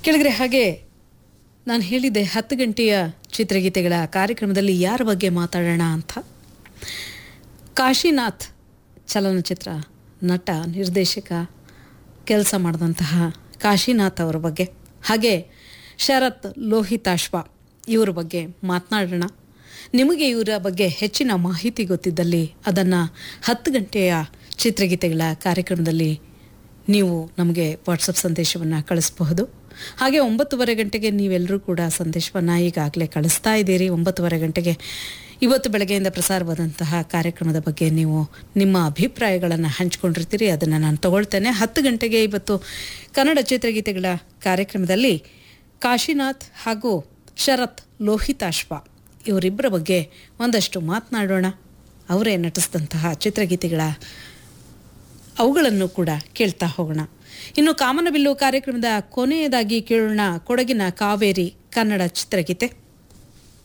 ಕೆಳಗರೆ ಹಾಗೆ ನಾನು ಹೇಳಿದ್ದೆ ಹತ್ತು ಗಂಟೆಯ ಚಿತ್ರಗೀತೆಗಳ ಕಾರ್ಯಕ್ರಮದಲ್ಲಿ ಯಾರ ಬಗ್ಗೆ ಮಾತಾಡೋಣ ಅಂತ ಕಾಶಿನಾಥ್ ಚಲನಚಿತ್ರ ನಟ ನಿರ್ದೇಶಕ ಕೆಲಸ ಮಾಡಿದಂತಹ ಕಾಶಿನಾಥ್ ಅವರ ಬಗ್ಗೆ ಹಾಗೆ ಶರತ್ ಲೋಹಿತಾಶ್ವ ಇವರ ಬಗ್ಗೆ ಮಾತನಾಡೋಣ ನಿಮಗೆ ಇವರ ಬಗ್ಗೆ ಹೆಚ್ಚಿನ ಮಾಹಿತಿ ಗೊತ್ತಿದ್ದಲ್ಲಿ ಅದನ್ನು ಹತ್ತು ಗಂಟೆಯ ಚಿತ್ರಗೀತೆಗಳ ಕಾರ್ಯಕ್ರಮದಲ್ಲಿ ನೀವು ನಮಗೆ ವಾಟ್ಸಪ್ ಸಂದೇಶವನ್ನು ಕಳಿಸಬಹುದು ಹಾಗೆ ಒಂಬತ್ತುವರೆ ಗಂಟೆಗೆ ನೀವೆಲ್ಲರೂ ಕೂಡ ಸಂದೇಶವನ್ನು ಈಗಾಗಲೇ ಕಳಿಸ್ತಾ ಇದ್ದೀರಿ ಒಂಬತ್ತುವರೆ ಗಂಟೆಗೆ ಇವತ್ತು ಬೆಳಗ್ಗೆಯಿಂದ ಪ್ರಸಾರವಾದಂತಹ ಕಾರ್ಯಕ್ರಮದ ಬಗ್ಗೆ ನೀವು ನಿಮ್ಮ ಅಭಿಪ್ರಾಯಗಳನ್ನು ಹಂಚ್ಕೊಂಡಿರ್ತೀರಿ ಅದನ್ನು ನಾನು ತಗೊಳ್ತೇನೆ ಹತ್ತು ಗಂಟೆಗೆ ಇವತ್ತು ಕನ್ನಡ ಚಿತ್ರಗೀತೆಗಳ ಕಾರ್ಯಕ್ರಮದಲ್ಲಿ ಕಾಶಿನಾಥ್ ಹಾಗೂ ಶರತ್ ಲೋಹಿತಾಶ್ವ ಇವರಿಬ್ಬರ ಬಗ್ಗೆ ಒಂದಷ್ಟು ಮಾತನಾಡೋಣ ಅವರೇ ನಟಿಸಿದಂತಹ ಚಿತ್ರಗೀತೆಗಳ ಅವುಗಳನ್ನು ಕೂಡ ಕೇಳ್ತಾ ಹೋಗೋಣ ಇನ್ನು ಕಾಮನಬಿಲ್ಲು ಕಾರ್ಯಕ್ರಮದ ಕೊನೆಯದಾಗಿ ಕೇಳೋಣ ಕೊಡಗಿನ ಕಾವೇರಿ ಕನ್ನಡ ಚಿತ್ರಗೀತೆ